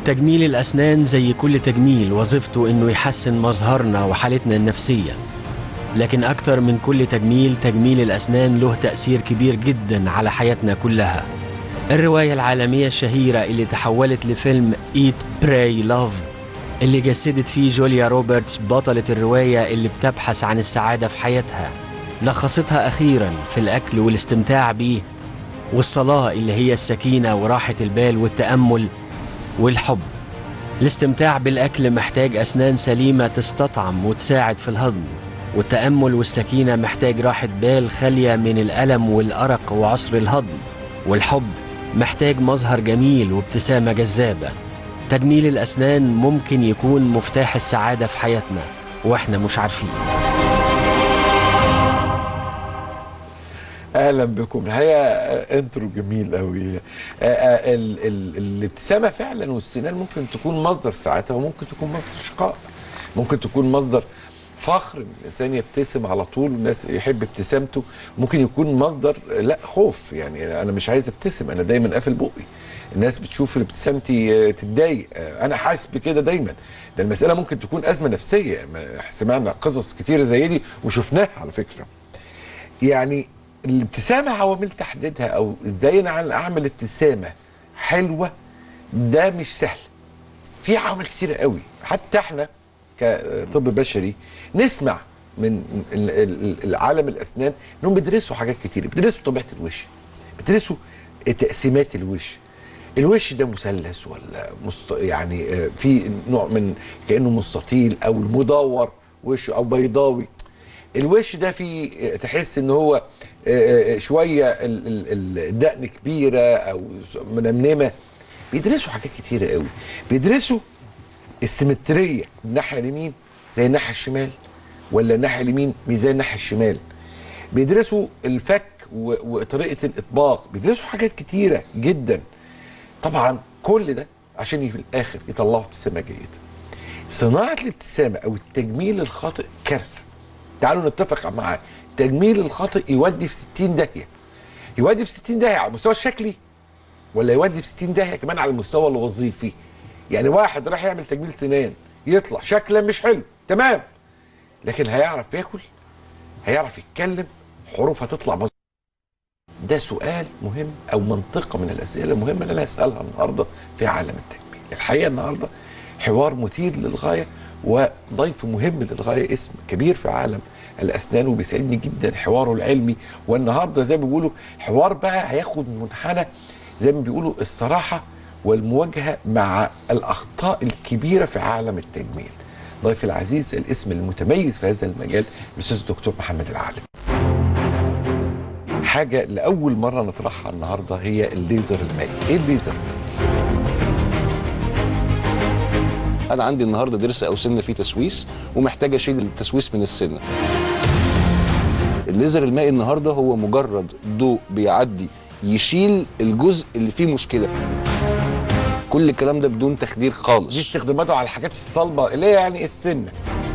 تجميل الأسنان زي كل تجميل وظيفته إنه يحسن مظهرنا وحالتنا النفسية لكن أكتر من كل تجميل تجميل الأسنان له تأثير كبير جدا على حياتنا كلها الرواية العالمية الشهيرة اللي تحولت لفيلم Eat Pray Love اللي جسدت فيه جوليا روبرتس بطلة الرواية اللي بتبحث عن السعادة في حياتها لخصتها أخيرا في الأكل والاستمتاع بيه والصلاة اللي هي السكينة وراحة البال والتأمل والحب الاستمتاع بالأكل محتاج أسنان سليمة تستطعم وتساعد في الهضم والتأمل والسكينة محتاج راحة بال خالية من الألم والأرق وعسر الهضم والحب محتاج مظهر جميل وابتسامة جذابة تجميل الأسنان ممكن يكون مفتاح السعادة في حياتنا وإحنا مش عارفين اهلا بكم الحقيقه آه، انترو جميل قوي الابتسامه فعلا والسنان ممكن تكون مصدر سعاده وممكن تكون مصدر شقاء ممكن تكون مصدر فخر إن الانسان يبتسم على طول والناس يحب ابتسامته ممكن يكون مصدر لا خوف يعني انا مش عايز ابتسم انا دايما قافل بقي الناس بتشوف ابتسامتي آه، تتضايق آه، انا حاسس بكده دايما ده المساله ممكن تكون ازمه نفسيه ما- سمعنا قصص كتيره زي دي وشفناها على فكره يعني الابتسامه عوامل تحديدها او ازاي انا اعمل ابتسامه حلوه ده مش سهل في عوامل كتيره قوي حتى احنا كطب بشري نسمع من ال- ال- العالم الاسنان انهم بيدرسوا حاجات كتير بيدرسوا طبيعه الوش بيدرسوا تقسيمات الوش الوش ده مثلث ولا مست... يعني آه، في نوع من كانه مستطيل او المدور وش او بيضاوي الوش ده فيه آه، تحس ان هو آه، آه، شويه ال- ال- ال- الدقن كبيره او منمنمه بيدرسوا حاجات كتيره قوي بيدرسوا السيمتريه الناحيه اليمين زي الناحيه الشمال ولا الناحيه اليمين مش زي الناحيه الشمال بيدرسوا الفك و- وطريقه الاطباق بيدرسوا حاجات كتيره جدا طبعا كل ده عشان في الاخر يطلعوا ابتسامه جيده صناعه الابتسامه او التجميل الخاطئ كارثه تعالوا نتفق معاه التجميل الخاطئ يودي في 60 داهيه يودي في 60 داهيه على المستوى الشكلي ولا يودي في 60 داهيه كمان على المستوى الوظيفي يعني واحد راح يعمل تجميل سنان يطلع شكله مش حلو تمام لكن هيعرف ياكل هيعرف يتكلم حروف هتطلع مظبوط ده سؤال مهم او منطقه من الاسئله المهمه اللي انا هسالها النهارده في عالم التجميل الحقيقه النهارده حوار مثير للغايه وضيف مهم للغايه اسم كبير في عالم الاسنان وبيسعدني جدا حواره العلمي والنهارده زي ما بيقولوا حوار بقى هياخد منحنى زي ما بيقولوا الصراحه والمواجهه مع الاخطاء الكبيره في عالم التجميل ضيفي العزيز الاسم المتميز في هذا المجال الاستاذ الدكتور محمد العالم حاجه لاول مره نطرحها النهارده هي الليزر المائي ايه الليزر انا عندي النهارده ضرس او سنه فيه تسويس ومحتاج اشيل التسويس من السنه الليزر المائي النهارده هو مجرد ضوء بيعدي يشيل الجزء اللي فيه مشكله كل الكلام ده بدون تخدير دي خالص استخداماته على الحاجات الصلبه اللي هي يعني السنه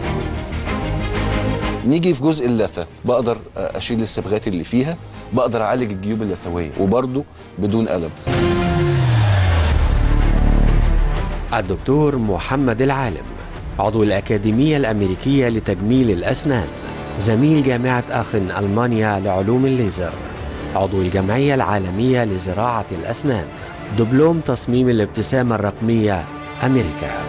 نيجي في جزء اللثه بقدر اشيل الصبغات اللي فيها بقدر اعالج الجيوب اللثويه وبرده بدون الم الدكتور محمد العالم عضو الأكاديمية الأمريكية لتجميل الأسنان زميل جامعة آخن ألمانيا لعلوم الليزر عضو الجمعية العالمية لزراعة الأسنان دبلوم تصميم الابتسامة الرقمية أمريكا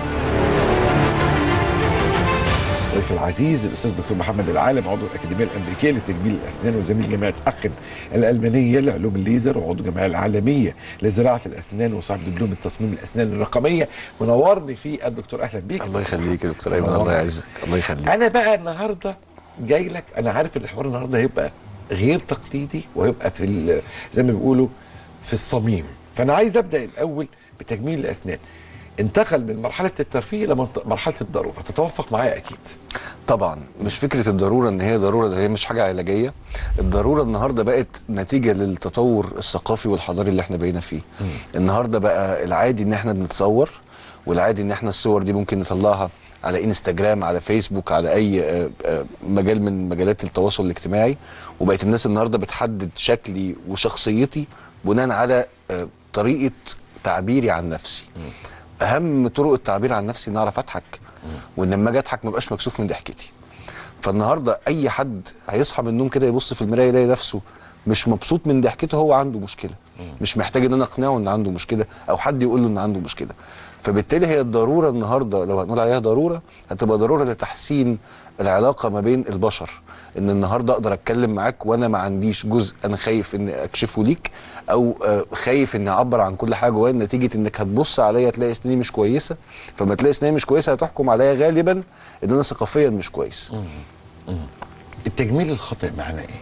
ضيف العزيز الاستاذ دكتور محمد العالم عضو الاكاديميه الامريكيه لتجميل الاسنان وزميل جامعه اخن الالمانيه لعلوم الليزر وعضو الجمعيه العالميه لزراعه الاسنان وصاحب دبلوم التصميم الاسنان الرقميه منورني فيه الدكتور اهلا بيك الله يخليك يا دكتور ايمن الله الله يعزك الله يخليك انا بقى النهارده جاي لك انا عارف ان الحوار النهارده هيبقى غير تقليدي وهيبقى في ال- زي ما بيقولوا في الصميم فانا عايز ابدا الاول بتجميل الاسنان انتقل من مرحله الترفيه لمرحله الضروره تتوافق معايا اكيد طبعا مش فكره الضروره ان هي ضروره ده هي مش حاجه علاجيه الضروره النهارده بقت نتيجه للتطور الثقافي والحضاري اللي احنا بقينا فيه النهارده بقى العادي ان احنا بنتصور والعادي ان احنا الصور دي ممكن نطلعها على انستجرام على فيسبوك على اي آه، آه، مجال من مجالات التواصل الاجتماعي وبقت الناس النهارده بتحدد شكلي وشخصيتي بناء على آه، طريقه تعبيري عن نفسي اهم طرق التعبير عن نفسي ان اعرف اضحك وان لما اجي اضحك ما ابقاش مكسوف من ضحكتي فالنهارده اي حد هيصحى من النوم كده يبص في المرايه يلاقي نفسه مش مبسوط من ضحكته هو عنده مشكله مش محتاج ان انا اقنعه ان عنده مشكله او حد يقول له ان عنده مشكله فبالتالي هي الضروره النهارده لو هنقول عليها ضروره هتبقى ضروره لتحسين العلاقه ما بين البشر ان النهارده اقدر اتكلم معاك وانا ما عنديش جزء انا خايف ان اكشفه ليك او آه، خايف اني اعبر عن كل حاجه جوايا نتيجه انك هتبص عليا تلاقي سناني مش كويسه فما تلاقي سناني مش كويسه هتحكم عليا غالبا ان انا ثقافيا مش كويس التجميل الخاطئ معناه ايه؟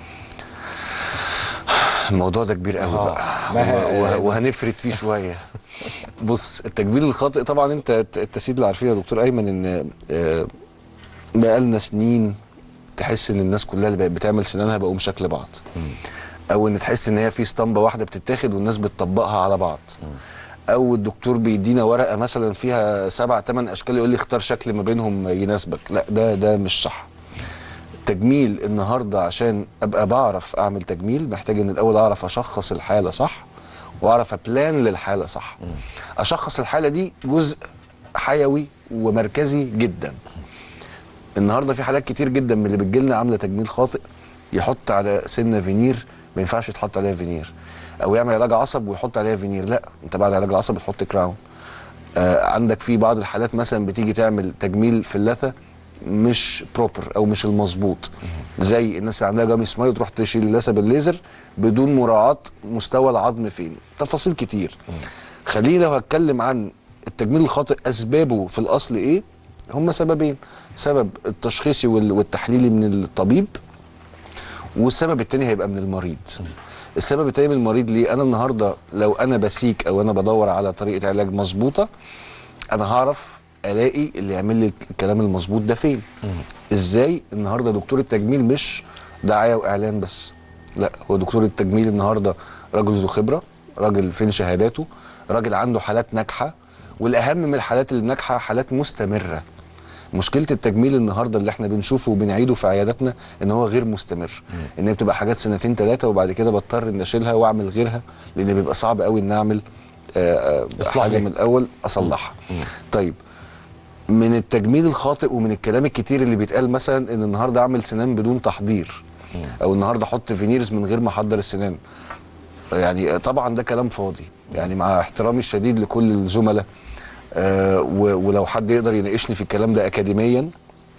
الموضوع ده كبير قوي آه. بقى ما هي- وه- وهنفرد فيه شويه بص التجميل الخاطئ طبعا انت انت التسيد اللي عارفين يا دكتور ايمن ان آه، بقالنا سنين تحس ان الناس كلها اللي بقت بتعمل سنانها بقوا شكل بعض او ان تحس ان هي في اسطمبه واحده بتتاخد والناس بتطبقها على بعض او الدكتور بيدينا ورقه مثلا فيها سبع ثمان اشكال يقول لي اختار شكل ما بينهم يناسبك لا ده ده مش صح تجميل النهارده عشان ابقى بعرف اعمل تجميل محتاج ان الاول اعرف اشخص الحاله صح واعرف ابلان للحاله صح اشخص الحاله دي جزء حيوي ومركزي جدا النهارده في حالات كتير جدا من اللي بتجيلنا عامله تجميل خاطئ يحط على سنه فينير ما ينفعش يتحط عليها فينير او يعمل علاج عصب ويحط عليها فينير لا انت بعد علاج العصب بتحط كراون آه عندك في بعض الحالات مثلا بتيجي تعمل تجميل في اللثه مش بروبر او مش المظبوط زي الناس اللي عندها جامي سمايل تروح تشيل اللثه بالليزر بدون مراعاه مستوى العظم فين تفاصيل كتير خليني لو هتكلم عن التجميل الخاطئ اسبابه في الاصل ايه هما سببين سبب التشخيصي وال- والتحليلي من الطبيب والسبب التاني هيبقى من المريض السبب التاني من المريض ليه انا النهارده لو انا بسيك او انا بدور على طريقه علاج مظبوطه انا هعرف الاقي اللي يعمل لي الكلام المظبوط ده فين ازاي النهارده دكتور التجميل مش دعايه واعلان بس لا هو دكتور التجميل النهارده راجل ذو خبره راجل فين شهاداته راجل عنده حالات ناجحه والاهم من الحالات اللي ناجحه حالات مستمره مشكله التجميل النهارده اللي احنا بنشوفه وبنعيده في عياداتنا ان هو غير مستمر ان هي بتبقى حاجات سنتين ثلاثه وبعد كده بضطر ان اشيلها واعمل غيرها لان بيبقى صعب قوي ان اعمل آه، آه، إصلاح حاجه ليه؟ من الاول اصلحها طيب من التجميل الخاطئ ومن الكلام الكتير اللي بيتقال مثلا ان النهارده اعمل سنان بدون تحضير او النهارده احط فينيرز من غير ما احضر السنان يعني طبعا ده كلام فاضي يعني مع احترامي الشديد لكل الزملاء آه و- ولو حد يقدر يناقشني في الكلام ده اكاديميا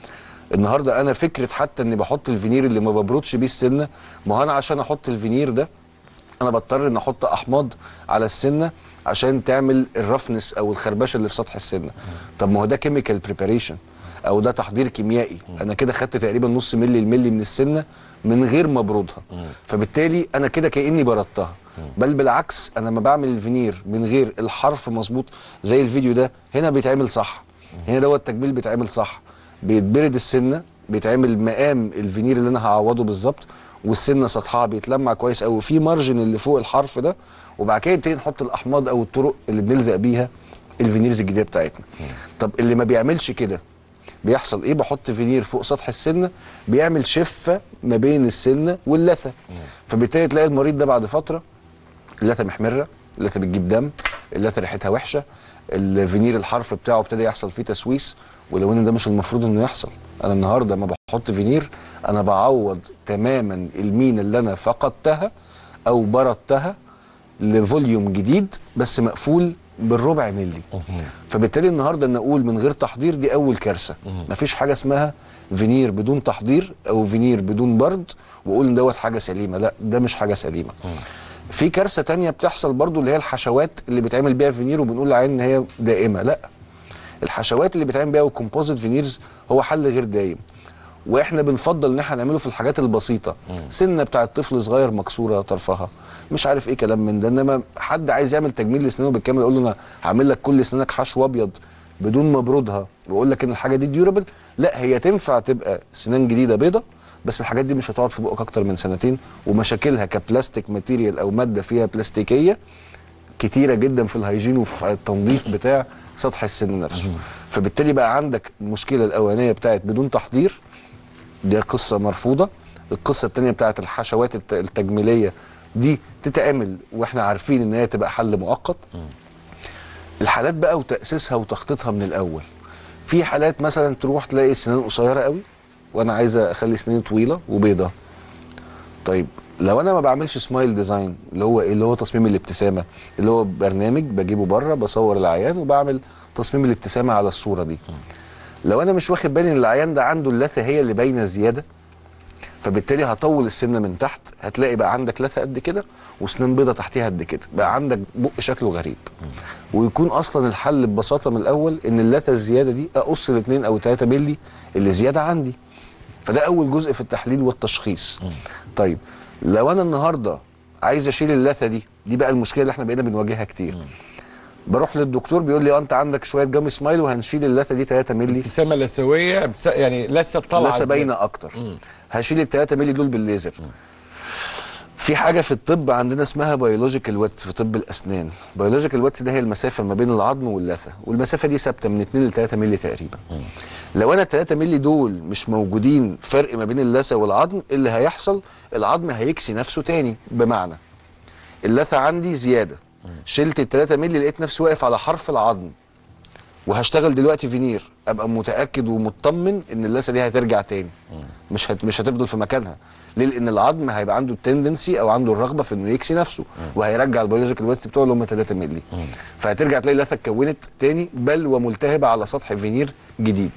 النهارده انا فكره حتى اني بحط الفينير اللي ما ببردش بيه السنه ما هو انا عشان احط الفينير ده انا بضطر ان احط احماض على السنه عشان تعمل الرفنس او الخربشه اللي في سطح السنه طب ما هو ده كيميكال بريباريشن او ده تحضير كيميائي انا كده خدت تقريبا نص ملي الملي من السنه من غير ما ابردها فبالتالي انا كده كاني بردتها بل بالعكس انا لما بعمل الفينير من غير الحرف مظبوط زي الفيديو ده هنا بيتعمل صح هنا دوت التجميل بيتعمل صح بيتبرد السنه بيتعمل مقام الفينير اللي انا هعوضه بالظبط والسنه سطحها بيتلمع كويس قوي في مارجن اللي فوق الحرف ده وبعد كده نبتدي نحط الاحماض او الطرق اللي بنلزق بيها الفينيرز الجديده بتاعتنا طب اللي ما بيعملش كده بيحصل ايه بحط فينير فوق سطح السنه بيعمل شفه ما بين السنه واللثه فبالتالي تلاقي المريض ده بعد فتره اللثه محمره اللثه بتجيب دم اللثه ريحتها وحشه الفينير الحرف بتاعه ابتدى يحصل فيه تسويس ولو ان ده مش المفروض انه يحصل انا النهارده لما بحط فينير انا بعوض تماما المينا اللي انا فقدتها او بردتها لفوليوم جديد بس مقفول بالربع ملي فبالتالي النهارده ان اقول من غير تحضير دي اول كارثه مفيش حاجه اسمها فينير بدون تحضير او فينير بدون برد واقول ان دوت حاجه سليمه لا ده مش حاجه سليمه في كارثه تانية بتحصل برضو اللي هي الحشوات اللي بيتعمل بيها فينير وبنقول للعين ان هي دائمه لا الحشوات اللي بيتعمل بيها والكومبوزيت فينيرز هو حل غير دايم واحنا بنفضل ان احنا نعمله في الحاجات البسيطه سنه بتاع الطفل صغير مكسوره طرفها مش عارف ايه كلام من ده انما حد عايز يعمل تجميل لسنانه بالكامل يقول له انا هعمل لك كل سنانك حشو ابيض بدون ما ابردها واقول لك ان الحاجه دي ديورابل لا هي تنفع تبقى سنان جديده بيضه بس الحاجات دي مش هتقعد في بقك اكتر من سنتين ومشاكلها كبلاستيك ماتيريال او ماده فيها بلاستيكيه كتيره جدا في الهيجين وفي التنظيف بتاع سطح السن نفسه فبالتالي بقى عندك المشكله الاولانيه بتاعت بدون تحضير دي قصه مرفوضه القصه الثانيه بتاعت الحشوات الت- التجميليه دي تتعمل واحنا عارفين ان هي تبقى حل مؤقت الحالات بقى وتاسيسها وتخطيطها من الاول في حالات مثلا تروح تلاقي السنان قصيره قوي وانا عايزه اخلي سناني طويله وبيضه طيب لو انا ما بعملش سمايل ديزاين اللي هو ايه اللي هو تصميم الابتسامه اللي هو برنامج بجيبه بره بصور العيان وبعمل تصميم الابتسامه على الصوره دي لو انا مش واخد بالي ان العيان ده عنده اللثه هي اللي باينه زياده فبالتالي هطول السنه من تحت هتلاقي بقى عندك لثه قد كده وسنان بيضه تحتيها قد كده بقى عندك بق شكله غريب ويكون اصلا الحل ببساطه من الاول ان اللثه الزياده دي اقص الاثنين او 3 مللي اللي زياده عندي فده اول جزء في التحليل والتشخيص طيب لو انا النهارده عايز اشيل اللثه دي دي بقى المشكله اللي احنا بقينا بنواجهها كتير بروح للدكتور بيقول لي اه انت عندك شويه جام سمايل وهنشيل اللثه دي 3 مللي ابتسامه لثويه بس يعني لسه طالعه لسه إزاي؟ باينه اكتر هشيل ال 3 مللي دول بالليزر في حاجه في الطب عندنا اسمها بيولوجيكال ويتس في طب الاسنان بيولوجيكال ويتس ده هي المسافه ما بين العظم واللثه والمسافه دي ثابته من 2 ل 3 مللي تقريبا لو انا ال 3 مللي دول مش موجودين فرق ما بين اللثه والعظم إيه اللي هيحصل العظم هيكسي نفسه تاني بمعنى اللثه عندي زياده شلت ال 3 مللي لقيت نفسي واقف على حرف العظم وهشتغل دلوقتي فينير ابقى متاكد ومطمن ان اللثه دي هترجع تاني مش هت... مش هتفضل في مكانها ليه لان العظم هيبقى عنده التندنسي او عنده الرغبه في انه يكسي نفسه وهيرجع البيولوجيكال ويست بتوعه اللي هم 3 مللي فهترجع تلاقي اللثه اتكونت تاني بل وملتهبه على سطح فينير جديد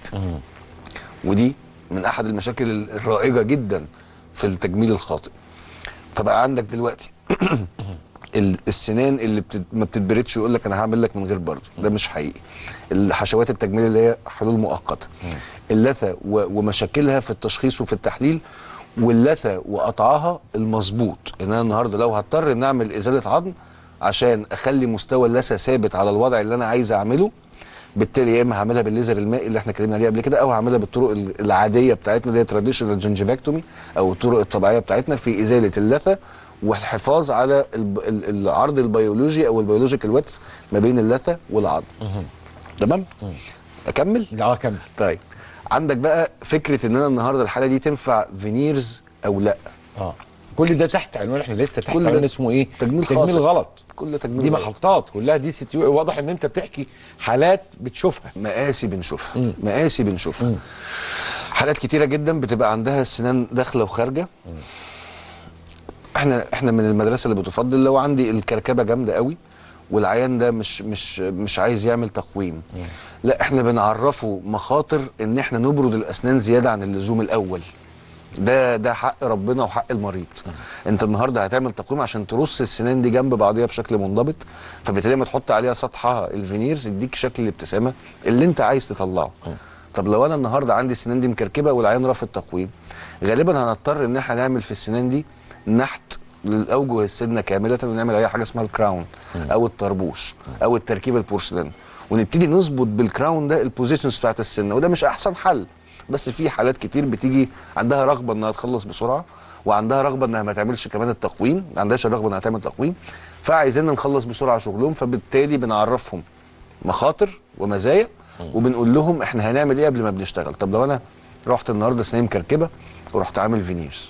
ودي من احد المشاكل الرائجه جدا في التجميل الخاطئ فبقى عندك دلوقتي ال- السنان اللي بتد... ما بتتبردش يقول لك انا هعمل لك من غير برد ده مش حقيقي الحشوات التجميل اللي هي حلول مؤقته اللثه و... ومشاكلها في التشخيص وفي التحليل واللثه وقطعها المظبوط ان انا النهارده لو هضطر ان اعمل ازاله عظم عشان اخلي مستوى اللثه ثابت على الوضع اللي انا عايز اعمله بالتالي يا اما هعملها بالليزر المائي اللي احنا اتكلمنا عليه قبل كده او هعملها بالطرق ال- العاديه بتاعتنا اللي هي تراديشنال جنجيفاكتومي او الطرق الطبيعيه بتاعتنا في ازاله اللثه والحفاظ على الب- ال- العرض البيولوجي او البيولوجيكال ويتس ما بين اللثه والعظم تمام اكمل اه كمل طيب عندك بقى فكره ان انا النهارده الحاله دي تنفع فينيرز او لا اه كل ده تحت عنوان احنا لسه تحت كل ده عنوان اسمه ايه؟ تجميل تجميل خاطئ. غلط كل تجميل دي غلط. محطات كلها دي ستيو واضح ان انت بتحكي حالات بتشوفها مقاسي بنشوفها مقاسي بنشوفها حالات كتيره جدا بتبقى عندها السنان داخله وخارجه احنا احنا من المدرسه اللي بتفضل لو عندي الكركبه جامده قوي والعيان ده مش مش مش عايز يعمل تقويم لا احنا بنعرفه مخاطر ان احنا نبرد الاسنان زياده عن اللزوم الاول ده ده حق ربنا وحق المريض انت النهارده هتعمل تقويم عشان ترص السنان دي جنب بعضيها بشكل منضبط فبالتالي لما تحط عليها سطحها الفينيرز يديك شكل الابتسامه اللي انت عايز تطلعه طب لو انا النهارده عندي السنان دي مكركبه والعيان رافض تقويم غالبا هنضطر ان احنا نعمل في السنان دي نحت للاوجه السنه كامله ونعمل عليها حاجه اسمها الكراون او الطربوش او التركيب البورسلان ونبتدي نظبط بالكراون ده البوزيشنز بتاعت السنه وده مش احسن حل بس في حالات كتير بتيجي عندها رغبه انها تخلص بسرعه وعندها رغبه انها ما تعملش كمان التقويم ما عندهاش الرغبه انها تعمل تقويم فعايزين نخلص بسرعه شغلهم فبالتالي بنعرفهم مخاطر ومزايا وبنقول لهم احنا هنعمل ايه قبل ما بنشتغل طب لو انا رحت النهارده سنين مكركبه ورحت عامل فينيرز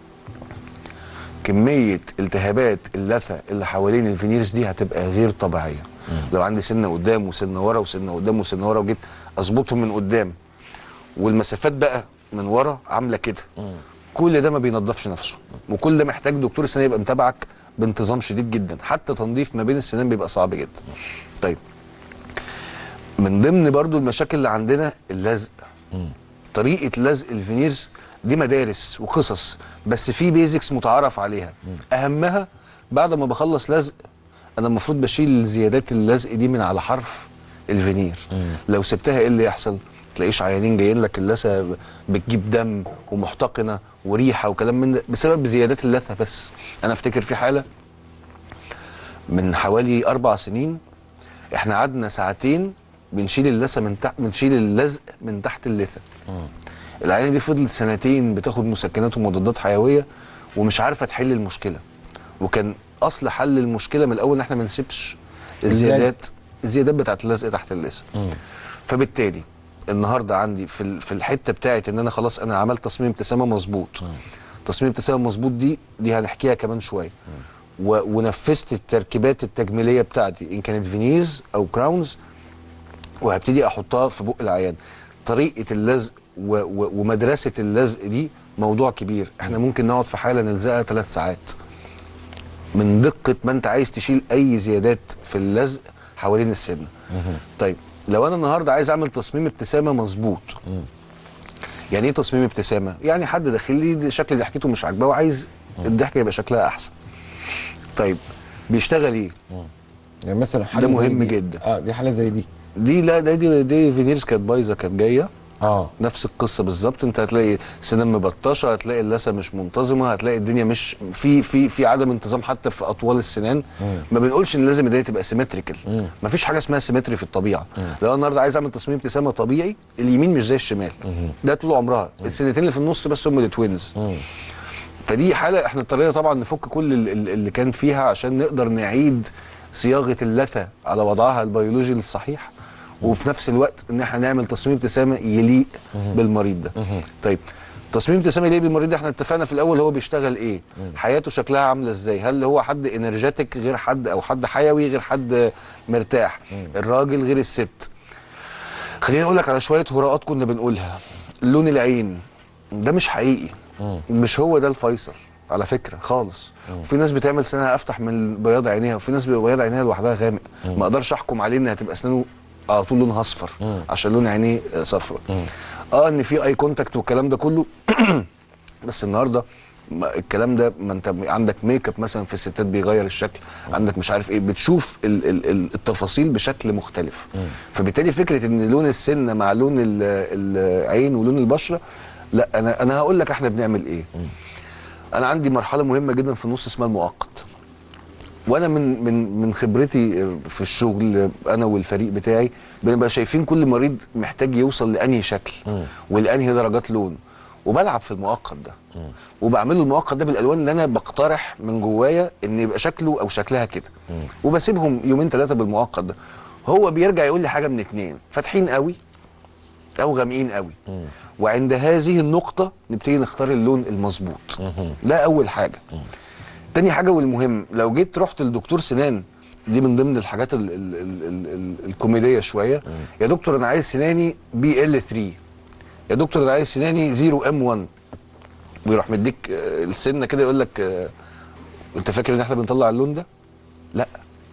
كميه التهابات اللثه اللي حوالين الفينيرز دي هتبقى غير طبيعيه لو عندي سنه قدام وسنه ورا وسنه قدام وسنه ورا وجيت اظبطهم من قدام والمسافات بقى من ورا عامله كده كل ده ما بينضفش نفسه وكل ده محتاج دكتور السنان يبقى متابعك بانتظام شديد جدا حتى تنظيف ما بين السنان بيبقى صعب جدا طيب من ضمن برضو المشاكل اللي عندنا اللزق طريقه لزق الفينيرز دي مدارس وقصص بس في بيزكس متعارف عليها اهمها بعد ما بخلص لزق انا المفروض بشيل زيادات اللزق دي من على حرف الفينير لو سبتها ايه اللي يحصل تلاقيش عيانين جايين لك اللثه بتجيب دم ومحتقنه وريحه وكلام من ده بسبب زيادات اللثه بس انا افتكر في حاله من حوالي اربع سنين احنا قعدنا ساعتين بنشيل اللثه من تحت بنشيل اللزق من تحت اللثه العيانه دي فضلت سنتين بتاخد مسكنات ومضادات حيويه ومش عارفه تحل المشكله وكان اصل حل المشكله من الاول ان احنا ما نسيبش الزيادات الزيادات بتاعت اللزق تحت اللثه فبالتالي النهارده عندي في ال- في الحته بتاعت ان انا خلاص انا عملت تصميم ابتسامه مظبوط تصميم ابتسامه مظبوط دي دي هنحكيها كمان شويه و- ونفذت التركيبات التجميليه بتاعتي ان كانت فينيرز او كراونز وهبتدي احطها في بق العيان طريقه اللزق و و ومدرسه اللزق دي موضوع كبير احنا ممكن نقعد في حاله نلزقها ثلاث ساعات من دقه ما انت عايز تشيل اي زيادات في اللزق حوالين السنه طيب لو انا النهارده عايز اعمل تصميم ابتسامه مظبوط يعني ايه تصميم ابتسامه يعني حد داخل لي شكل ضحكته مش عاجباه وعايز الضحكه يبقى شكلها احسن طيب بيشتغل ايه يعني مثلا حاله ده زي مهم دي. جدا. اه دي حاله زي دي دي لا ده دي, دي فينيرز كانت بايظه كانت جايه اه نفس القصه بالظبط انت هتلاقي سنان مبطشه هتلاقي اللثه مش منتظمه هتلاقي الدنيا مش في في في عدم انتظام حتى في اطوال السنان ما بنقولش ان لازم الدنيا تبقى سيمتريكال ما فيش حاجه اسمها سيمتري في الطبيعه لو انا النهارده عايز اعمل تصميم ابتسامه طبيعي اليمين مش زي الشمال ده طول عمرها السنتين اللي في النص بس هم التوينز فدي حاله احنا اضطرينا طبعا نفك كل ال- ال- اللي كان فيها عشان نقدر نعيد صياغه اللثه على وضعها البيولوجي الصحيح وفي نفس الوقت ان احنا نعمل تصميم ابتسامه يليق بالمريض ده طيب تصميم ابتسامه يليق بالمريض ده احنا اتفقنا في الاول هو بيشتغل ايه حياته شكلها عامله ازاي هل هو حد انرجيتك غير حد او حد حيوي غير حد مرتاح الراجل غير الست خليني اقول لك على شويه هراءات كنا بنقولها لون العين ده مش حقيقي مش هو ده الفيصل على فكره خالص وفي ناس بتعمل سنانها افتح من بياض عينيها وفي ناس بيبقى بياض عينيها لوحدها غامق ما اقدرش احكم عليه انها تبقى اسنانه على طول لونها اصفر عشان لون عينيه آه، صفرا اه ان في اي كونتاكت والكلام ده كله بس النهارده ما الكلام ده ما انت عندك ميك اب مثلا في الستات بيغير الشكل عندك مش عارف ايه بتشوف ال ال ال التفاصيل بشكل مختلف فبالتالي فكره ان لون السنه مع لون ال- العين ولون البشره لا انا انا هقول لك احنا بنعمل ايه انا عندي مرحله مهمه جدا في النص اسمها المؤقت وانا من من من خبرتي في الشغل انا والفريق بتاعي بنبقى شايفين كل مريض محتاج يوصل لانهي شكل ولانهي درجات لون وبلعب في المؤقت ده وبعمله المؤقت ده بالالوان اللي انا بقترح من جوايا ان يبقى شكله او شكلها كده وبسيبهم يومين ثلاثه بالمؤقت ده هو بيرجع يقول لي حاجه من اتنين فاتحين قوي او غامقين قوي وعند هذه النقطه نبتدي نختار اللون المظبوط ده اول حاجه تاني حاجه والمهم لو جيت رحت لدكتور سنان دي من ضمن الحاجات ال ال ال ال ال الكوميديه شويه يا دكتور انا عايز سناني بي ال 3 يا دكتور انا عايز سناني 0 ام 1 ويروح مديك آه، السنه كده يقول لك آه، انت فاكر ان احنا بنطلع اللون ده؟ لا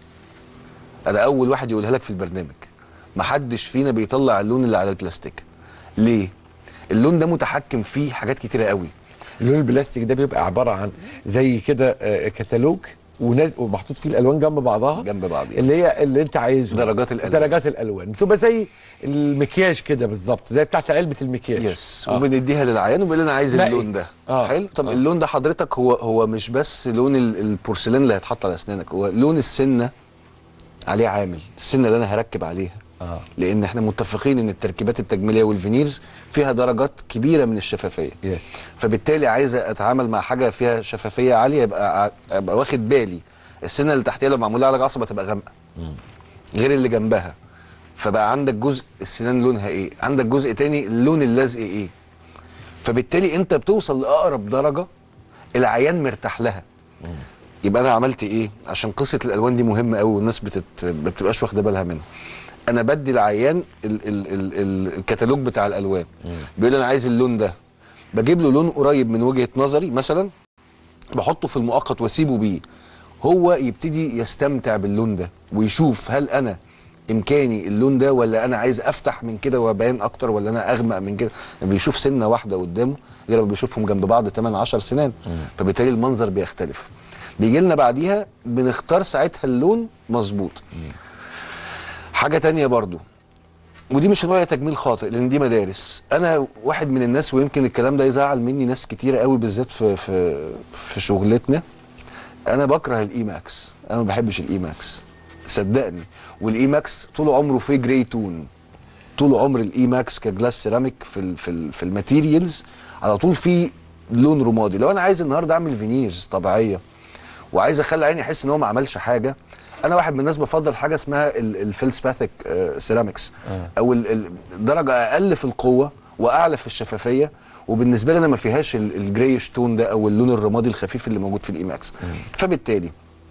انا اول واحد يقولها لك في البرنامج محدش فينا بيطلع اللون اللي على البلاستيك ليه؟ اللون ده متحكم فيه حاجات كتيره قوي اللون البلاستيك ده بيبقى عباره عن زي كده آه، كتالوج وناز ومحطوط فيه الالوان جنب بعضها جنب بعض يعني. اللي هي اللي انت عايزه درجات الألوان. درجات الالوان بتبقى زي المكياج كده بالظبط زي بتاعت علبه المكياج يس آه. وبنديها للعيان وبيقول لنا عايز نقي. اللون ده آه. حلو طب آه. اللون ده حضرتك هو هو مش بس لون ال- البورسلين اللي هيتحط على اسنانك هو لون السنه عليه عامل السنه اللي انا هركب عليها آه. لان احنا متفقين ان التركيبات التجميليه والفينيرز فيها درجات كبيره من الشفافيه يس فبالتالي عايز اتعامل مع حاجه فيها شفافيه عاليه يبقى ع- ابقى واخد بالي السنه اللي تحتيها لو معمول لها علاج عصب هتبقى غامقه غير اللي جنبها فبقى عندك جزء السنان لونها ايه عندك جزء تاني لون اللزق ايه فبالتالي انت بتوصل لاقرب درجه العيان مرتاح لها يبقى انا عملت ايه عشان قصه الالوان دي مهمه قوي والناس بتت... ما بتبقاش واخده بالها منها انا بدي العيان ال... ال... ال... ال... الكتالوج بتاع الالوان بيقول لي انا عايز اللون ده بجيب له لون قريب من وجهه نظري مثلا بحطه في المؤقت واسيبه بيه هو يبتدي يستمتع باللون ده ويشوف هل انا امكاني اللون ده ولا انا عايز افتح من كده وابان اكتر ولا انا اغمق من كده يعني بيشوف سنه واحده قدامه غير ما بيشوفهم جنب بعض 8 10 سنان فبالتالي المنظر بيختلف بيجي لنا بعديها بنختار ساعتها اللون مظبوط حاجه تانية برضو ودي مش رؤيه تجميل خاطئ لان دي مدارس انا واحد من الناس ويمكن الكلام ده يزعل مني ناس كتيره قوي بالذات في في في شغلتنا انا بكره الاي ماكس انا ما بحبش الاي ماكس صدقني والاي ماكس طول عمره في جراي تون طول عمر الاي ماكس كجلاس سيراميك في ال في ال في الماتيريالز على طول في لون رمادي لو انا عايز النهارده اعمل فينيرز طبيعيه وعايز اخلي عيني يحس ان هو ما عملش حاجه انا واحد من الناس بفضل حاجه اسمها الفيلسباثيك سيراميكس او ال- ال- درجه اقل في القوه واعلى في الشفافيه وبالنسبه لي انا ما فيهاش ال- الجريش تون ده او اللون الرمادي الخفيف اللي موجود في الاي ماكس فبالتالي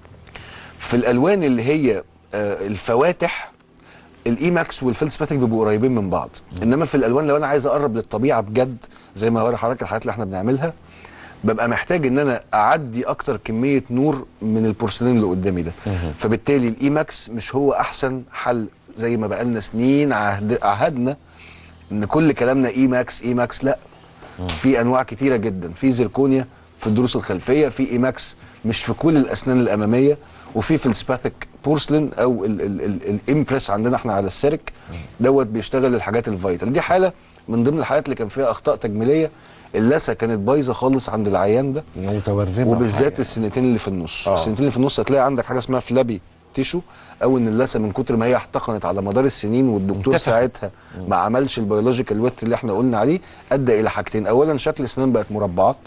في الالوان اللي هي آه، الفواتح الاي ماكس والفيلسباتيك بيبقوا قريبين من بعض انما في الالوان لو انا عايز اقرب للطبيعه بجد زي ما هوري حضرتك الحاجات اللي احنا بنعملها ببقى محتاج ان انا اعدي اكتر كميه نور من البورسلين اللي قدامي ده فبالتالي الاي ماكس مش هو احسن حل زي ما بقالنا سنين عهد عهدنا ان كل كلامنا اي ماكس اي ماكس لا في انواع كتيره جدا في زيركونيا في الضروس الخلفيه في اي ماكس مش في كل الاسنان الاماميه وفي فلسباثيك بورسلين او الامبريس عندنا احنا على السيرك دوت بيشتغل الحاجات الفيتال دي حاله من ضمن الحالات اللي كان فيها اخطاء تجميليه اللثه كانت بايظه خالص عند العيان ده متورمه وبالذات وحاجة. السنتين اللي في النص آه. السنتين اللي في النص هتلاقي عندك حاجه اسمها فلابي تيشو او ان اللثه من كتر ما هي احتقنت على مدار السنين والدكتور انتفخت. ساعتها ما عملش البيولوجيكال ويث اللي احنا قلنا عليه ادى الى حاجتين اولا شكل السنان بقت مربعات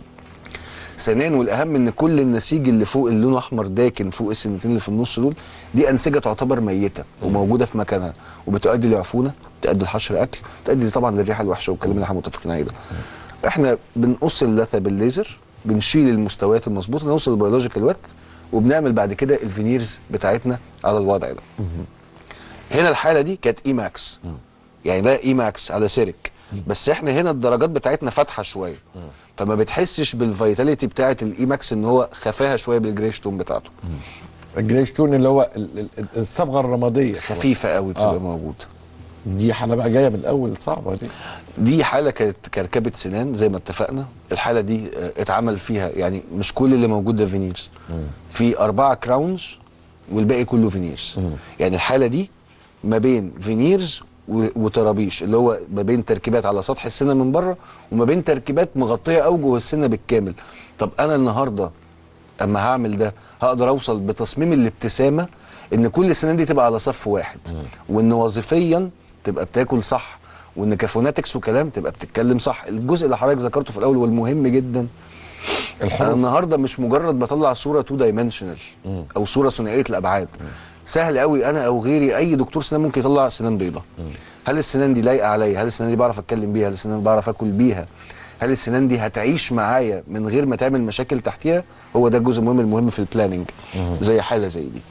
ثانيا والاهم ان كل النسيج اللي فوق اللي لونه احمر داكن فوق السنتين اللي في النص دول دي انسجه تعتبر ميته وموجوده في مكانها وبتؤدي لعفونه تؤدي لحشر اكل تؤدي طبعا للريحه الوحشه والكلام اللي احنا متفقين عليه ده احنا بنقص اللثه بالليزر بنشيل المستويات المظبوطه نوصل للبيولوجيكال ويث وبنعمل بعد كده الفينيرز بتاعتنا على الوضع ده هنا الحاله دي كانت اي ماكس يعني ده اي ماكس على سيرك بس احنا هنا الدرجات بتاعتنا فاتحه شويه فما بتحسش بالفيتاليتي بتاعت الاي ماكس ان هو خفاها شويه بالجريش تون بتاعته الجريش تون اللي هو ال- ال- الصبغه الرماديه خفيفه قوي بتبقى آه. موجوده دي حاله بقى جايه من الاول صعبه دي دي حاله كانت كركبه سنان زي ما اتفقنا الحاله دي آه، اتعمل فيها يعني مش كل اللي موجود ده فينيرز في اربعه كراونز والباقي كله فينيرز يعني الحاله دي ما بين فينيرز و- وطرابيش اللي هو ما بين تركيبات على سطح السنه من بره وما بين تركيبات مغطيه اوجه السنه بالكامل طب انا النهارده اما هعمل ده هقدر اوصل بتصميم الابتسامه ان كل السنان دي تبقى على صف واحد وان وظيفيا تبقى بتاكل صح وان كفوناتكس وكلام تبقى بتتكلم صح الجزء اللي حضرتك ذكرته في الاول والمهم جدا انا الحروف النهارده مش مجرد بطلع صوره تو دايمنشنال او صوره ثنائيه الابعاد سهل قوي انا او غيري اي دكتور سنان ممكن يطلع سنان بيضاء هل السنان دي لايقه عليا هل السنان دي بعرف اتكلم بيها هل السنان دي بعرف اكل بيها هل السنان دي هتعيش معايا من غير ما تعمل مشاكل تحتيها هو ده الجزء المهم المهم في البلاننج زي حاله زي دي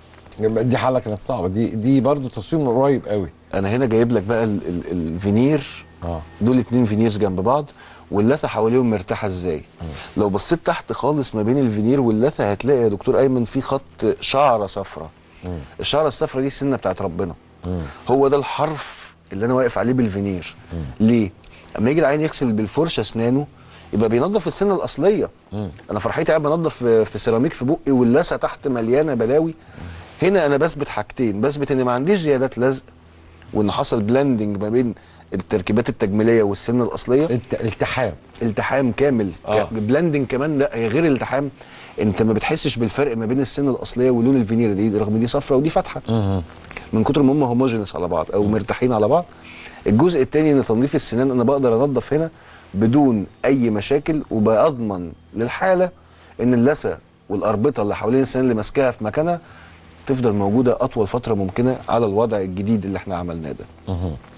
دي حاله كانت صعبه دي دي برضو تصميم قريب قوي انا هنا جايب لك بقى ال- ال- الفينير اه دول اتنين فينيرز جنب بعض واللثه حواليهم مرتاحه ازاي لو بصيت تحت خالص ما بين الفينير واللثه هتلاقي يا دكتور ايمن في خط شعره صفراء الشعره الصفراء دي السنه بتاعت ربنا هو ده الحرف اللي انا واقف عليه بالفينير ليه اما يجي العين يغسل بالفرشه اسنانه يبقى بينظف السنه الاصليه انا فرحتي قاعد بنظف في في سيراميك في بقي واللثه تحت مليانه بلاوي هنا انا بثبت حاجتين بثبت ان ما عنديش زيادات لزق وان حصل بلندنج ما بين التركيبات التجميليه والسنه الاصليه الت- التحام التحام كامل آه. آه. بلندنج كمان لا هي غير الالتحام انت ما بتحسش بالفرق ما بين السنه الاصليه ولون الفينير دي رغم دي صفرة ودي فاتحه من كتر ما هم هوموجينس على بعض او مرتاحين على بعض الجزء الثاني ان تنظيف السنان انا بقدر انظف هنا بدون اي مشاكل وبضمن للحاله ان اللثه والاربطه اللي حوالين السنان اللي ماسكاها في مكانها تفضل موجوده اطول فتره ممكنه على الوضع الجديد اللي احنا عملناه ده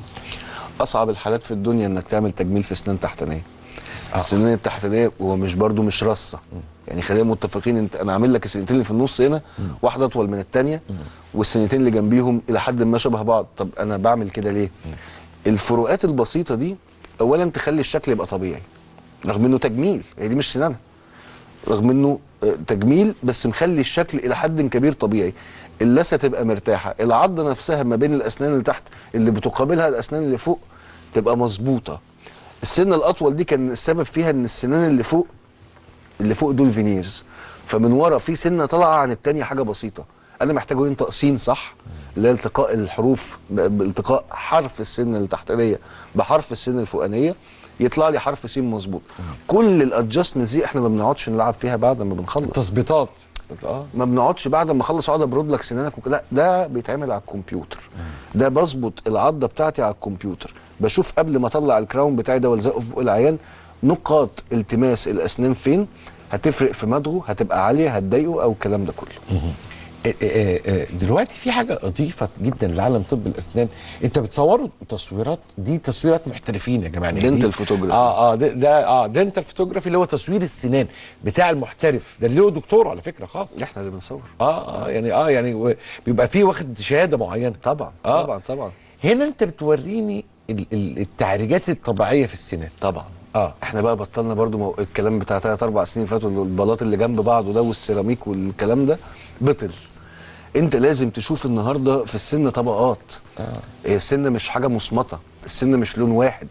اصعب الحالات في الدنيا انك تعمل تجميل في اسنان تحتانيه السنان التحتانيه هو مش برضو مش رصه يعني خلينا متفقين انت انا عامل لك السنتين اللي في النص هنا واحده اطول من الثانيه والسنتين اللي جنبيهم الى حد ما شبه بعض طب انا بعمل كده ليه الفروقات البسيطه دي اولا تخلي الشكل يبقى طبيعي رغم انه تجميل هي دي مش سنانها رغم انه آه، تجميل بس مخلي الشكل الى حد كبير طبيعي اللثه تبقى مرتاحه العضه نفسها ما بين الاسنان اللي تحت اللي بتقابلها الاسنان اللي فوق تبقى مظبوطه السنه الاطول دي كان السبب فيها ان السنان اللي فوق اللي فوق دول فينيرز فمن ورا في سنه طالعه عن التانية حاجه بسيطه انا محتاج تقسيم تقسيم صح اللي هي التقاء الحروف ب- بالتقاء حرف السن التحتانيه بحرف السن الفوقانيه يطلع لي حرف سين مظبوط كل الادجستمنتس دي احنا ما بنقعدش نلعب فيها بعد ما بنخلص تظبيطات اه ما بنقعدش بعد ما اخلص اقعد ابرد لك سنانك وكده لا ده بيتعمل على الكمبيوتر ده بظبط العضه بتاعتي على الكمبيوتر بشوف قبل ما اطلع الكراون بتاعي ده والزقه في بق العيان نقاط التماس الاسنان فين هتفرق في مدغه هتبقى عاليه هتضايقه او الكلام ده كله آه، آه، آه، دلوقتي في حاجه اضيفت جدا لعالم طب الاسنان انت بتصوروا تصويرات دي تصويرات محترفين يا جماعه يعني دي- Dental photography. اه اه ده, ده اه دنتال فوتوجرافي اللي هو تصوير السنان بتاع المحترف ده اللي له دكتور على فكره خاص احنا اللي بنصور اه اه يعني اه يعني و- بيبقى فيه واخد شهاده معينه طبعا آه. طبعا طبعا هنا انت بتوريني ال- ال- التعريجات الطبيعيه في السنان طبعا اه احنا بقى بطلنا برضو مو... الكلام بتاع ثلاث اربع سنين فاتوا اللي البلاط اللي جنب بعضه ده والسيراميك والكلام ده بطل انت لازم تشوف النهارده في السن طبقات آه. هي السن مش حاجه مصمته السن مش لون واحد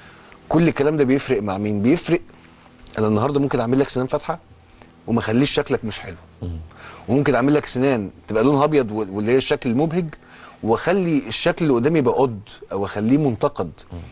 كل الكلام ده بيفرق مع مين بيفرق انا النهارده ممكن اعمل لك سنان فاتحه وما اخليش شكلك مش حلو وممكن اعمل لك سنان تبقى لونها ابيض وال- واللي هي الشكل المبهج واخلي الشكل اللي قدامي يبقى قد او اخليه منتقد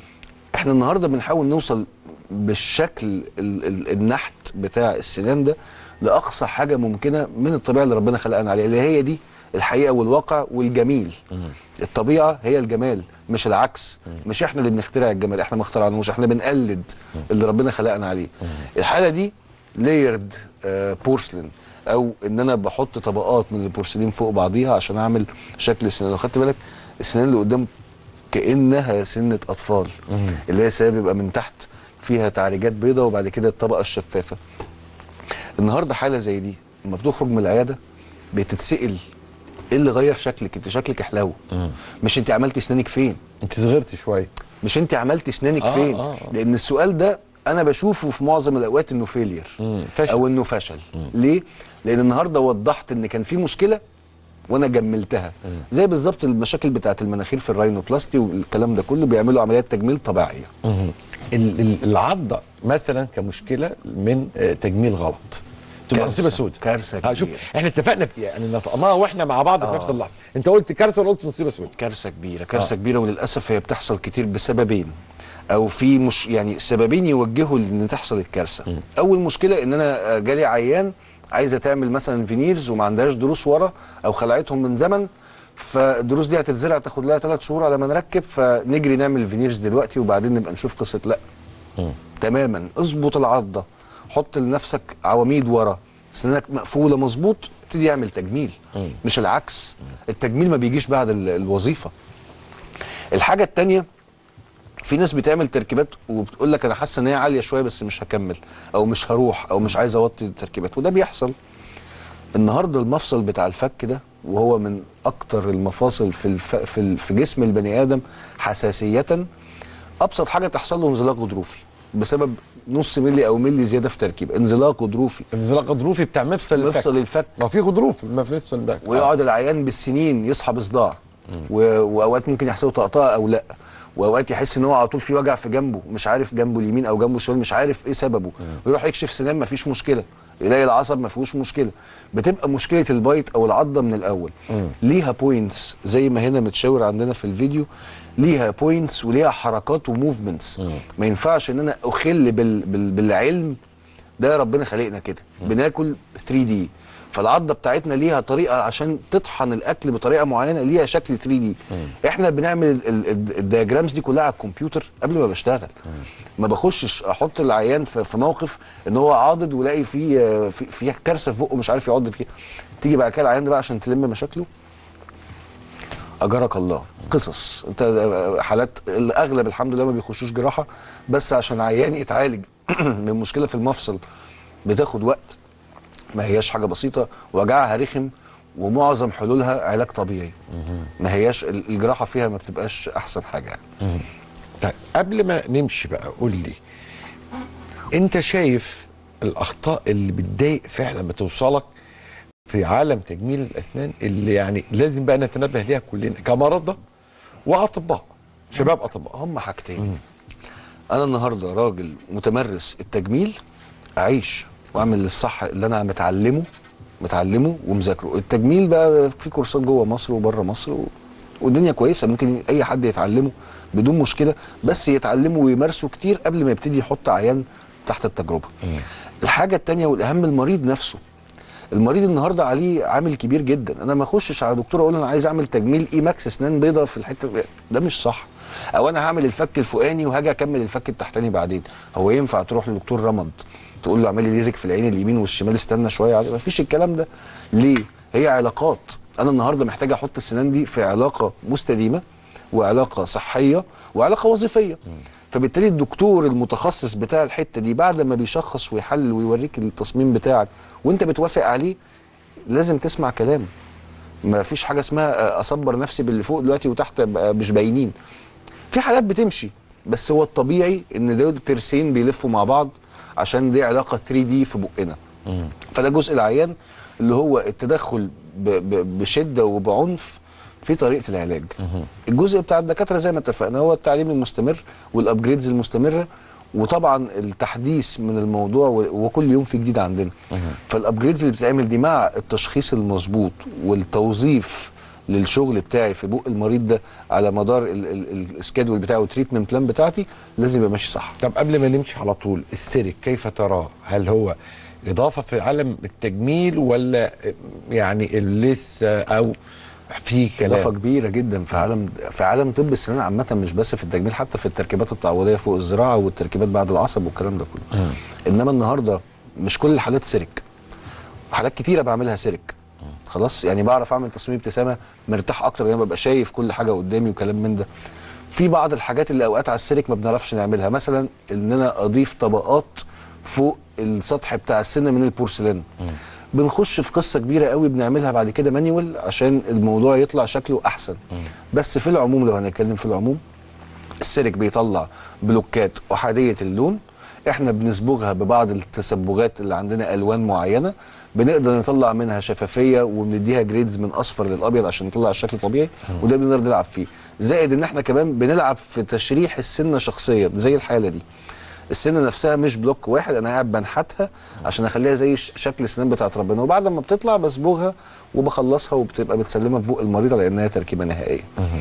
احنا النهارده بنحاول نوصل بالشكل ال ال النحت بتاع السنان ده لاقصى حاجه ممكنه من الطبيعه اللي ربنا خلقنا عليها اللي هي دي الحقيقه والواقع والجميل الطبيعه هي الجمال مش العكس مش احنا اللي بنخترع الجمال احنا ما اخترعناهوش احنا بنقلد اللي ربنا خلقنا عليه الحاله دي لايرد بورسلين او ان انا بحط طبقات من البورسلين فوق بعضيها عشان اعمل شكل السنان لو خدت بالك السنان اللي قدام كانها سنه اطفال اللي هي سبب يبقى من تحت فيها تعريجات بيضة وبعد كده الطبقه الشفافه النهارده حاله زي دي لما بتخرج من العياده بتتسال ايه اللي غير شكلك انت شكلك حلو مش انت عملتي اسنانك فين انت صغرت شويه مش انت عملتي اسنانك آه، فين آه، آه. لان السؤال ده انا بشوفه في معظم الاوقات انه فيلير مم، فشل. او انه فشل ليه لان النهارده وضحت ان كان في مشكله وانا جملتها زي بالظبط المشاكل بتاعت المناخير في الراينوبلاستي والكلام ده كله بيعملوا عمليات تجميل طبيعيه ال- ال- العضه مثلا كمشكله من آه، تجميل غلط تبقى كارثة. مصيبه سوداء كارثة آه، شوف كبيرة. احنا اتفقنا في يعني نطقناها واحنا مع بعض في آه. نفس اللحظه انت قلت كارثه وانا قلت مصيبه سوداء كارثه كبيره كارثه آه. آه. كبيره وللاسف هي بتحصل كتير بسببين او في مش يعني سببين يوجهوا ان تحصل الكارثه اول مشكله ان انا آه، جالي عيان عايزه تعمل مثلا فينيرز وما عندهاش دروس ورا او خلعتهم من زمن فالدروس دي هتتزرع تاخد لها ثلاث شهور على ما نركب فنجري نعمل فينيرز دلوقتي وبعدين نبقى نشوف قصه لا تماما اظبط العضه حط لنفسك عواميد ورا سنانك مقفوله مظبوط ابتدي اعمل تجميل مش العكس التجميل ما بيجيش بعد ال- الوظيفه الحاجه التانية في ناس بتعمل تركيبات وبتقول لك انا حاسه ان هي عاليه شويه بس مش هكمل او مش هروح او مش عايز اوطي التركيبات وده بيحصل النهارده المفصل بتاع الفك ده وهو من اكتر المفاصل في الف... في, ال... في جسم البني ادم حساسيه ابسط حاجه تحصل له انزلاق غضروفي بسبب نص ملي او ملي زياده في تركيب انزلاق غضروفي انزلاق غضروفي بتاع مفصل الفك مفصل الفك ما في غضروف ما في مفصل الفك ويقعد العيان بالسنين يصحى بصداع و... واوقات ممكن يحصل له طقطقه او لا واوقات يحس ان هو على طول في وجع في جنبه مش عارف جنبه اليمين او جنبه الشمال مش عارف ايه سببه ويروح يكشف سنان ما فيش مشكله يلاقي العصب ما فيهوش مشكله بتبقى مشكله البايت او العضه من الاول ليها بوينتس زي ما هنا متشاور عندنا في الفيديو ليها بوينتس وليها حركات وموفمنتس ما ينفعش ان انا اخل بال... بال... بالعلم ده ربنا خلقنا كده بناكل 3 دي فالعضه بتاعتنا ليها طريقه عشان تطحن الاكل بطريقه معينه ليها شكل 3 دي احنا بنعمل ال- ال- الدياجرامز دي كلها على الكمبيوتر قبل ما بشتغل ما بخشش احط العيان في في موقف ان هو عاضد ولاقي فيه في, في كارثه في بقه مش عارف يعض فيها تيجي بعد كده العيان ده بقى عشان تلم مشاكله اجرك الله قصص انت حالات الاغلب الحمد لله ما بيخشوش جراحه بس عشان عيان يتعالج من مشكله في المفصل بتاخد وقت ما هياش حاجه بسيطه وجعها رخم ومعظم حلولها علاج طبيعي ما هياش ال- الجراحه فيها ما بتبقاش احسن حاجه يعني. طيب قبل ما نمشي بقى قول لي انت شايف الاخطاء اللي بتضايق فعلا بتوصلك في عالم تجميل الاسنان اللي يعني لازم بقى نتنبه ليها كلنا كمرضى واطباء شباب اطباء هم حاجتين انا النهارده راجل متمرس التجميل اعيش واعمل الصح اللي انا متعلمه متعلمه ومذاكره التجميل بقى في كورسات جوه مصر وبره مصر و... والدنيا كويسه ممكن اي حد يتعلمه بدون مشكله بس يتعلمه ويمارسه كتير قبل ما يبتدي يحط عيان تحت التجربه الحاجه التانية والاهم المريض نفسه المريض النهارده عليه عامل كبير جدا انا ما اخشش على دكتور اقول انا عايز اعمل تجميل اي ماكس اسنان بيضه في الحته ده مش صح او انا هعمل الفك الفوقاني وهاجي اكمل الفك التحتاني بعدين هو ينفع تروح لدكتور رمد تقول له اعمل لي ليزك في العين اليمين والشمال استنى شويه عليه مفيش الكلام ده ليه هي علاقات انا النهارده محتاج احط السنان دي في علاقه مستديمه وعلاقه صحيه وعلاقه وظيفيه فبالتالي الدكتور المتخصص بتاع الحته دي بعد ما بيشخص ويحلل ويوريك التصميم بتاعك وانت بتوافق عليه لازم تسمع كلامه ما فيش حاجه اسمها اصبر نفسي باللي فوق دلوقتي وتحت أبقى مش باينين في حالات بتمشي بس هو الطبيعي ان دول ترسين بيلفوا مع بعض عشان دي علاقه 3 دي في بقنا فده جزء العيان اللي هو التدخل ب ب بشده وبعنف في طريقه العلاج الجزء بتاع الدكاتره زي ما اتفقنا هو التعليم المستمر والابجريدز المستمره وطبعا التحديث من الموضوع و- وكل يوم في جديد عندنا فالابجريدز اللي بتتعمل دي مع التشخيص المظبوط والتوظيف للشغل بتاعي في بق المريض ده على مدار ال- ال- السكادول بتاعي والتريتمنت بلان بتاعتي لازم يبقى ماشي صح طب قبل ما نمشي على طول السيرك كيف تراه؟ هل هو اضافه في عالم التجميل ولا يعني لسه او في اضافه كلام؟ كبيره جدا في عالم في عالم طب السنان عامه مش بس في التجميل حتى في التركيبات التعويضيه فوق الزراعه والتركيبات بعد العصب والكلام ده كله انما النهارده مش كل الحالات سيرك حالات كتيره بعملها سيرك خلاص يعني بعرف اعمل تصميم ابتسامه مرتاح اكتر لان ببقى شايف كل حاجه قدامي وكلام من ده في بعض الحاجات اللي اوقات على السيرك ما بنعرفش نعملها مثلا ان انا اضيف طبقات فوق السطح بتاع السنه من البورسلان بنخش في قصه كبيره قوي بنعملها بعد كده مانيوال عشان الموضوع يطلع شكله احسن بس في العموم لو هنتكلم في العموم السيرك بيطلع بلوكات احاديه اللون احنا بنصبغها ببعض التصبغات اللي عندنا الوان معينه بنقدر نطلع منها شفافيه وبنديها جريدز من اصفر للابيض عشان نطلع الشكل طبيعي وده بنقدر نلعب فيه زائد ان احنا كمان بنلعب في تشريح السنه شخصيا زي الحاله دي السنه نفسها مش بلوك واحد انا قاعد بنحتها عشان اخليها زي ش- شكل السنان بتاعت ربنا وبعد ما بتطلع بصبغها وبخلصها وبتبقى متسلمه في بق المريض على انها تركيبه نهائيه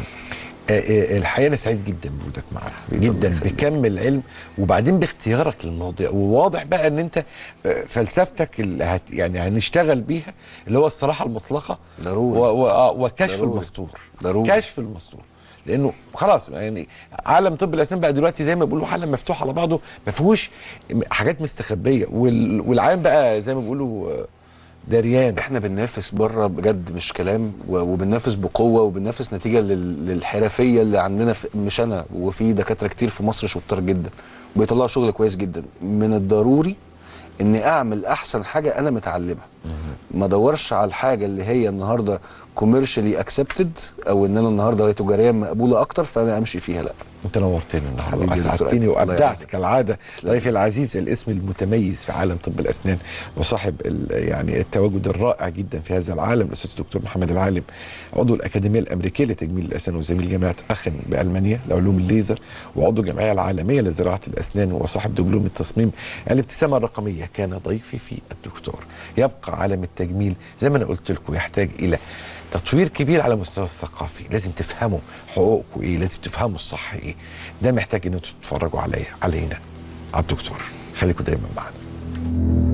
آه، آه، الحقيقه انا سعيد جدا بوجودك معانا جدا بكم العلم وبعدين باختيارك للمواضيع وواضح بقى ان انت آه، فلسفتك اللي هت يعني هنشتغل بيها اللي هو الصراحه المطلقه ضروري. و و آه، وكشف ضروري. المستور ضروري. كشف المستور لانه خلاص يعني عالم طب الاسنان بقى دلوقتي زي ما بيقولوا عالم مفتوح على بعضه ما فيهوش حاجات مستخبيه وال- والعالم بقى زي ما بيقولوا آه، دريان احنا بننافس بره بجد مش كلام و- وبننافس بقوه وبننافس نتيجه لل- للحرفيه اللي عندنا في مش انا وفي دكاتره كتير في مصر شطار جدا وبيطلعوا شغل كويس جدا من الضروري اني اعمل احسن حاجه انا متعلمها ما ادورش على الحاجه اللي هي النهارده كوميرشالي اكسبتد او ان انا النهارده هي تجاريا مقبوله اكتر فانا امشي فيها لا انت نورتني النهارده حبيبي يا دكتور اسعدتني أيمن. الله وابدعت يعزك. كالعاده تسلم. ضيفي العزيز الاسم المتميز في عالم طب الاسنان وصاحب ال- يعني التواجد الرائع جدا في هذا العالم الاستاذ الدكتور محمد العالم عضو الاكاديميه الامريكيه لتجميل الاسنان وزميل جامعه اخن بالمانيا لعلوم الليزر وعضو الجمعيه العالميه لزراعه الاسنان وصاحب دبلوم التصميم الابتسامه الرقميه كان ضيفي في الدكتور يبقى عالم التجميل زي ما انا قلت لكم يحتاج الى تطوير كبير على المستوى الثقافي لازم تفهموا حقوقكم ايه لازم تفهموا الصح ايه ده محتاج ان انتوا تتفرجوا عليا علينا على الدكتور خليكم دايما معانا